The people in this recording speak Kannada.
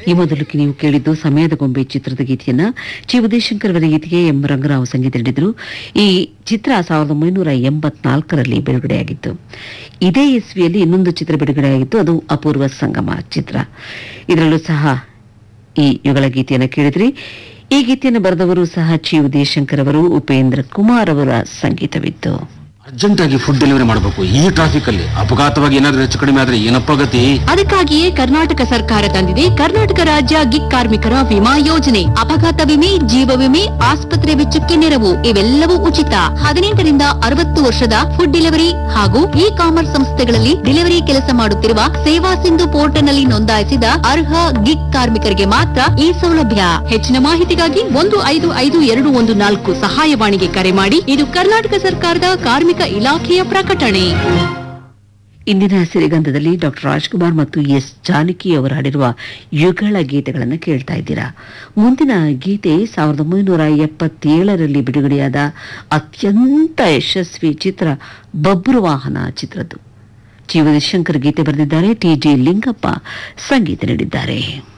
ಈ ಮೊದಲು ನೀವು ಕೇಳಿದ್ದು ಸಮಯದ ಗೊಂಬೆ ಚಿತ್ರದ ಗೀತೆಯನ್ನ ಚಿ ಉದಯಶಂಕರ್ ಅವರ ಗೀತೆಗೆ ಎಂ ರಂಗರಾವ್ ಸಂಗೀತ ನೀಡಿದ್ರು ಈ ಚಿತ್ರ ಸಾವಿರದ ಒಂಬೈನೂರ ಎಂಬತ್ನಾಲ್ಕರಲ್ಲಿ ಬಿಡುಗಡೆಯಾಗಿತ್ತು ಇದೇ ಇಸ್ವಿಯಲ್ಲಿ ಇನ್ನೊಂದು ಚಿತ್ರ ಬಿಡುಗಡೆಯಾಗಿತ್ತು ಅದು ಅಪೂರ್ವ ಸಂಗಮ ಚಿತ್ರ ಇದರಲ್ಲೂ ಸಹ ಈ ಯುಗಳ ಗೀತೆಯನ್ನು ಕೇಳಿದ್ರಿ ಈ ಗೀತೆಯನ್ನು ಬರೆದವರು ಸಹ ಚಿ ಉದಯಶಂಕರ್ ಅವರು ಉಪೇಂದ್ರ ಕುಮಾರ್ ಅವರ ಸಂಗೀತವಿತ್ತು ಅರ್ಜೆಂಟ್ ಆಗಿ ಫುಡ್ ಡೆಲಿವರಿ ಮಾಡಬೇಕು ಈ ಟ್ರಾಫಿಕ್ ಅಲ್ಲಿ ಅಪಘಾತವಾಗಿ ಏನಾದ್ರೂ ಹೆಚ್ಚು ಕಡಿಮೆ ಆದ್ರೆ ಏನಪ್ಪ ಗತಿ ಅದಕ್ಕಾಗಿಯೇ ಕರ್ನಾಟಕ ಸರ್ಕಾರ ತಂದಿದೆ ಕರ್ನಾಟಕ ರಾಜ್ಯ ಗಿಗ್ ಕಾರ್ಮಿಕರ ವಿಮಾ ಯೋಜನೆ ಅಪಘಾತ ವಿಮೆ ಜೀವ ವಿಮೆ ಆಸ್ಪತ್ರೆ ವೆಚ್ಚಕ್ಕೆ ನೆರವು ಇವೆಲ್ಲವೂ ಉಚಿತ ಹದಿನೆಂಟರಿಂದ ಅರವತ್ತು ವರ್ಷದ ಫುಡ್ ಡೆಲಿವರಿ ಹಾಗೂ ಇ ಕಾಮರ್ಸ್ ಸಂಸ್ಥೆಗಳಲ್ಲಿ ಡೆಲಿವರಿ ಕೆಲಸ ಮಾಡುತ್ತಿರುವ ಸೇವಾ ಸಿಂಧು ಪೋರ್ಟಲ್ನಲ್ಲಿ ನೋಂದಾಯಿಸಿದ ಅರ್ಹ ಗಿಗ್ ಕಾರ್ಮಿಕರಿಗೆ ಮಾತ್ರ ಈ ಸೌಲಭ್ಯ ಹೆಚ್ಚಿನ ಮಾಹಿತಿಗಾಗಿ ಒಂದು ಐದು ಐದು ಎರಡು ಒಂದು ನಾಲ್ಕು ಸಹಾಯವಾಣಿಗೆ ಕರೆ ಮಾಡಿ ಇದು ಕರ್ನಾಟಕ ಸರ್ಕಾರದ ಕಾರ್ಮಿಕ ಇಲಾಖೆಯ ಪ್ರಕಟಣೆ ಇಂದಿನ ಸಿರಿಗಂಧದಲ್ಲಿ ಡಾಕ್ಟರ್ ರಾಜ್ಕುಮಾರ್ ಮತ್ತು ಎಸ್ ಜಾನಕಿ ಅವರು ಹಾಡಿರುವ ಯುಗಳ ಗೀತೆಗಳನ್ನು ಕೇಳ್ತಾ ಇದ್ದೀರಾ ಮುಂದಿನ ಗೀತೆ ಸಾವಿರದ ಒಂಬೈನೂರ ಎಪ್ಪತ್ತೇಳರಲ್ಲಿ ಬಿಡುಗಡೆಯಾದ ಅತ್ಯಂತ ಯಶಸ್ವಿ ಚಿತ್ರ ಬಬ್ರು ವಾಹನ ಚಿತ್ರದ್ದು ಜೀವನ ಶಂಕರ್ ಗೀತೆ ಬರೆದಿದ್ದಾರೆ ಟಿ ಜಿ ಲಿಂಗಪ್ಪ ಸಂಗೀತ ನೀಡಿದ್ದಾರೆ